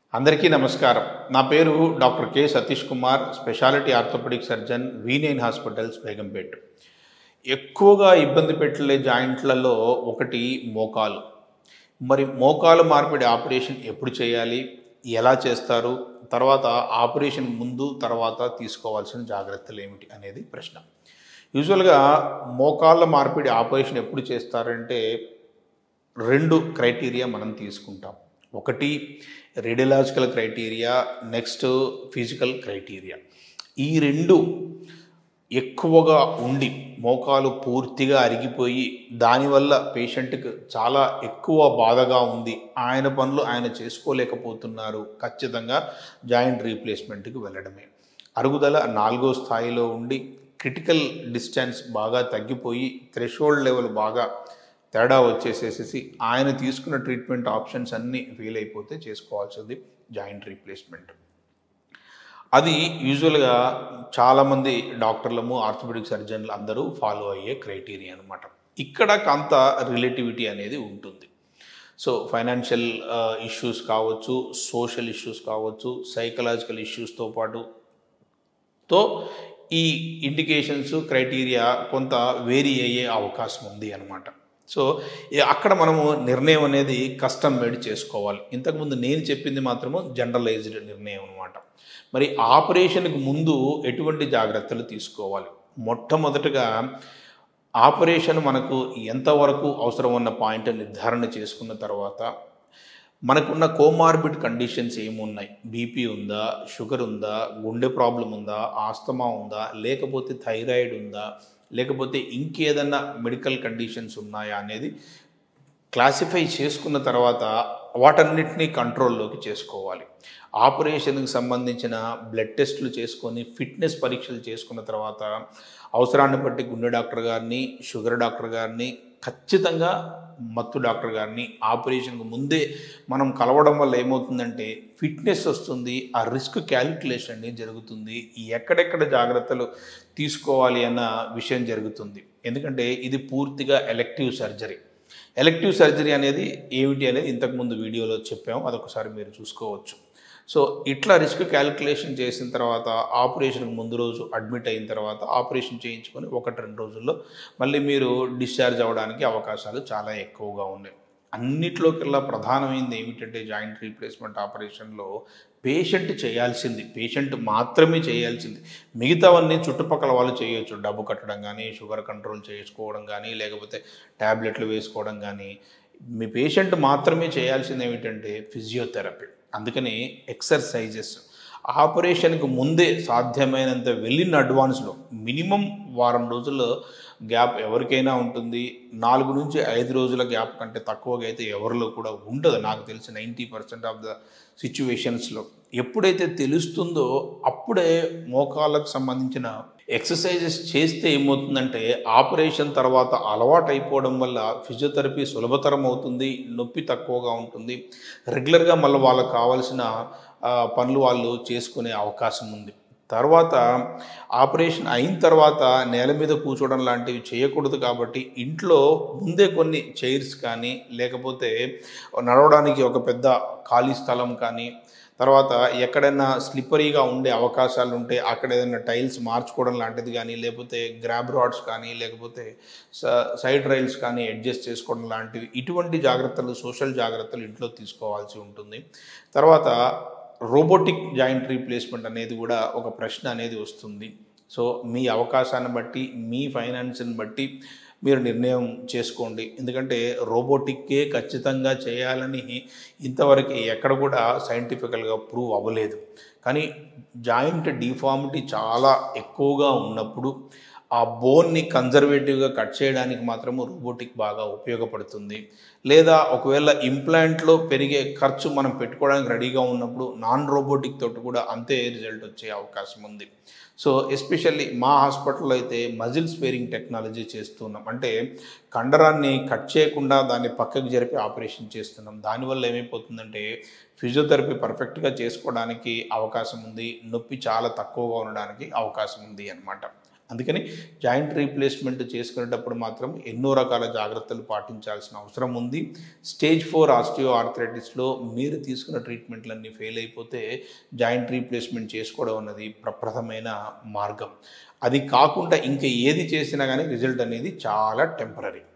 అందరికీ నమస్కారం నా పేరు doctor K Satish Kumar speciality orthopaedic surgeon V nine hospitals Begumpet ఎక్కువగా ఇబ్బంది పెట్టలే జాయింట్లలో ఒకటి మోకాలు మరి మోకాలు మార్పిడి ఆపరేషన్ ఎప్పుడు చేయాలి ఎలా చేస్తారు తర్వాత ఆపరేషన్ ముందు తర్వాత తీసుకోవాల్సిన జాగ్రత్తలు ఏమిటి అనేది ప్రశ్న యూజువల్గా మోకాళ్ళ మార్పిడి ఆపరేషన్ ఎప్పుడు చేస్తారంటే రెండు క్రైటీరియా మనం తీసుకుంటాం ఒకటి radiological criteria next physical criteria ఈ రెండు ఎక్కువగా ఉండి మోకాలు పూర్తిగా అరిగిపోయి దానివల్ల పేషెంట్కి చాలా ఎక్కువ బాధగా ఉంది ఆయన పనులు ఆయన చేసుకోలేకపోతున్నారు ఖచ్చితంగా జాయింట్ రీప్లేస్మెంట్కి వెళ్ళడమే అరుగుదల నాలుగో స్థాయిలో ఉండి క్రిటికల్ డిస్టెన్స్ బాగా తగ్గిపోయి థ్రెషోల్డ్ లెవెల్ బాగా తేడా వచ్చేసేసేసి ఆయన తీసుకున్న ట్రీట్మెంట్ ఆప్షన్స్ అన్నీ ఫెయిల్ అయిపోతే చేసుకోవాల్సింది జాయింట్ రీప్లేస్మెంట్ అది యూజువల్గా చాలామంది డాక్టర్లము ఆర్థోపెడిక్ సర్జన్లు అందరూ ఫాలో అయ్యే క్రైటీరియా అనమాట ఇక్కడ కొంత రిలేటివిటీ అనేది ఉంటుంది సో ఫైనాన్షియల్ ఇష్యూస్ కావచ్చు సోషల్ ఇష్యూస్ కావచ్చు సైకలాజికల్ ఇష్యూస్తో పాటు తో ఈ ఇండికేషన్స్ క్రైటీరియా కొంత వేరీ అయ్యే అవకాశం ఉంది అనమాట సో ఈ- అక్కడ మనము నిర్ణయం అనేది కస్టమ్ మేడ్ చేసుకోవాలి ఇంతకుముందు నేను చెప్పింది మాత్రము జనరలైజ్డ్ నిర్ణయం అనమాట మరి ఆపరేషన్కి ముందు ఎటువంటి జాగ్రత్తలు తీసుకోవాలి మొట్టమొదటగా ఆపరేషన్ మనకు ఎంతవరకు అవసరం ఉన్న పాయింట్ నిర్ధారణ చేసుకున్న తర్వాత మనకున్న కోమార్బిడ్ కండిషన్స్ ఏమున్నాయి బీపీ ఉందా షుగర్ ఉందా గుండె ప్రాబ్లం ఉందా ఆస్తమా ఉందా లేకపోతే థైరాయిడ్ ఉందా లేకపోతే ఇంకేదన్నా మెడికల్ కండిషన్స్ ఉన్నాయా అనేది క్లాసిఫై చేసుకున్న తర్వాత వాటన్నిటినీ కంట్రోల్లోకి చేసుకోవాలి ఆపరేషన్కి సంబంధించిన బ్లడ్ టెస్టులు చేసుకొని ఫిట్నెస్ పరీక్షలు చేసుకున్న తర్వాత అవసరాన్ని బట్టి గుండె డాక్టర్ గారిని షుగర్ డాక్టర్ గారిని ఖచ్చితంగా మత్తు డాక్టర్ గారిని ఆపరేషన్కి ముందే మనం కలవడం వల్ల ఏమవుతుందంటే ఫిట్నెస్ వస్తుంది ఆ రిస్క్ క్యాలిక్యులేషన్ అనేది జరుగుతుంది ఎక్కడెక్కడ జాగ్రత్తలు తీసుకోవాలి అన్న విషయం జరుగుతుంది ఎందుకంటే ఇది పూర్తిగా ఎలెక్టివ్ సర్జరీ ఎలెక్టివ్ సర్జరీ అనేది ఏమిటి అనేది ఇంతకుముందు వీడియోలో చెప్పాము అదొకసారి మీరు చూసుకోవచ్చు సో ఇట్లా రిస్క్ క్యాలిక్యులేషన్ చేసిన తర్వాత ఆపరేషన్కి ముందు రోజు అడ్మిట్ అయిన తర్వాత ఆపరేషన్ చేయించుకొని ఒకటి రెండు రోజుల్లో మళ్ళీ మీరు డిశ్చార్జ్ అవ్వడానికి అవకాశాలు చాలా ఎక్కువగా ఉన్నాయి అన్నిట్లోకెల్లా ప్రధానమైనది ఏమిటంటే జాయింట్ రీప్లేస్మెంట్ ఆపరేషన్లో పేషెంట్ చేయాల్సింది పేషెంట్ మాత్రమే చేయాల్సింది మిగతావన్నీ చుట్టుపక్కల వాళ్ళు చేయొచ్చు డబ్బు కట్టడం కానీ షుగర్ కంట్రోల్ చేసుకోవడం కానీ లేకపోతే ట్యాబ్లెట్లు వేసుకోవడం కానీ మీ పేషెంట్ మాత్రమే చేయాల్సింది ఏమిటంటే ఫిజియోథెరపీ అందుకని ఎక్సర్సైజెస్ ఆపరేషన్కి ముందే సాధ్యమైనంత వెళ్ళిన అడ్వాన్స్లో మినిమం వారం రోజుల్లో గ్యాప్ ఎవరికైనా ఉంటుంది నాలుగు నుంచి ఐదు రోజుల గ్యాప్ కంటే తక్కువగా అయితే ఎవరిలో కూడా ఉండదు నాకు తెలిసి నైంటీ పర్సెంట్ ఆఫ్ ద సిచ్యువేషన్స్లో ఎప్పుడైతే తెలుస్తుందో అప్పుడే మోకాళ్ళకు సంబంధించిన ఎక్సర్సైజెస్ చేస్తే ఏమవుతుందంటే ఆపరేషన్ తర్వాత అలవాటు అయిపోవడం వల్ల ఫిజియోథెరపీ సులభతరం అవుతుంది నొప్పి తక్కువగా ఉంటుంది రెగ్యులర్గా మళ్ళీ వాళ్ళకి కావాల్సిన ఆ, పనులు వాళ్ళు చేసుకునే అవకాశం ఉంది తర్వాత ఆపరేషన్ అయిన తర్వాత నేల మీద కూర్చోవడం లాంటివి చేయకూడదు కాబట్టి ఇంట్లో ముందే కొన్ని చైర్స్ కానీ లేకపోతే నడవడానికి ఒక పెద్ద ఖాళీ స్థలం కానీ తర్వాత ఎక్కడైనా స్లిప్పరీగా ఉండే అవకాశాలు ఉంటే అక్కడ ఏదైనా టైల్స్ మార్చుకోవడం లాంటిది కానీ లేకపోతే గ్రాబ్ రాడ్స్ కానీ లేకపోతే స- సైడ్ రైల్స్ కానీ అడ్జస్ట్ చేసుకోవడం లాంటివి ఇటువంటి జాగ్రత్తలు సోషల్ జాగ్రత్తలు ఇంట్లో తీసుకోవాల్సి ఉంటుంది తర్వాత రోబోటిక్ జాయింట్ రీప్లేస్మెంట్ అనేది కూడా ఒక ప్రశ్న అనేది వస్తుంది సో మీ అవకాశాన్ని బట్టి మీ ఫైనాన్స్ని బట్టి మీరు నిర్ణయం చేసుకోండి ఎందుకంటే రోబోటిక్కే ఖచ్చితంగా చేయాలని ఇంతవరకు ఎక్కడ కూడా సైంటిఫికల్గా ప్రూవ్ అవ్వలేదు కానీ జాయింట్ డిఫార్మిటీ చాలా ఎక్కువగా ఉన్నప్పుడు ఆ బోన్ని కన్జర్వేటివ్గా కట్ చేయడానికి మాత్రము రోబోటిక్ బాగా ఉపయోగపడుతుంది లేదా ఒకవేళ ఇంప్లాంట్లో పెరిగే ఖర్చు మనం పెట్టుకోవడానికి రెడీగా ఉన్నప్పుడు నాన్ రోబోటిక్ తోటి కూడా అంతే రిజల్ట్ వచ్చే అవకాశం ఉంది సో ఎస్పెషల్లీ మా హాస్పిటల్లో అయితే మజిల్ స్పేరింగ్ టెక్నాలజీ చేస్తున్నాం అంటే కండరాన్ని కట్ చేయకుండా దాన్ని పక్కకు జరిపి ఆపరేషన్ చేస్తున్నాం దానివల్ల ఏమైపోతుందంటే ఫిజియోథెరపీ పర్ఫెక్ట్గా చేసుకోవడానికి అవకాశం ఉంది నొప్పి చాలా తక్కువగా ఉండడానికి అవకాశం ఉంది అన్నమాట అందుకని జాయింట్ రీప్లేస్మెంట్ చేసుకునేటప్పుడు మాత్రం ఎన్నో రకాల జాగ్రత్తలు పాటించాల్సిన అవసరం ఉంది స్టేజ్ ఫోర్ ఆస్టియో ఆర్థరైటిస్లో మీరు తీసుకున్న ట్రీట్మెంట్లన్నీ ఫెయిల్ అయిపోతే జాయింట్ రీప్లేస్మెంట్ చేసుకోవడం అన్నది ప్రప్రథమైన మార్గం అది కాకుండా ఇంకా ఏది చేసినా కానీ రిజల్ట్ అనేది చాలా టెంపరీ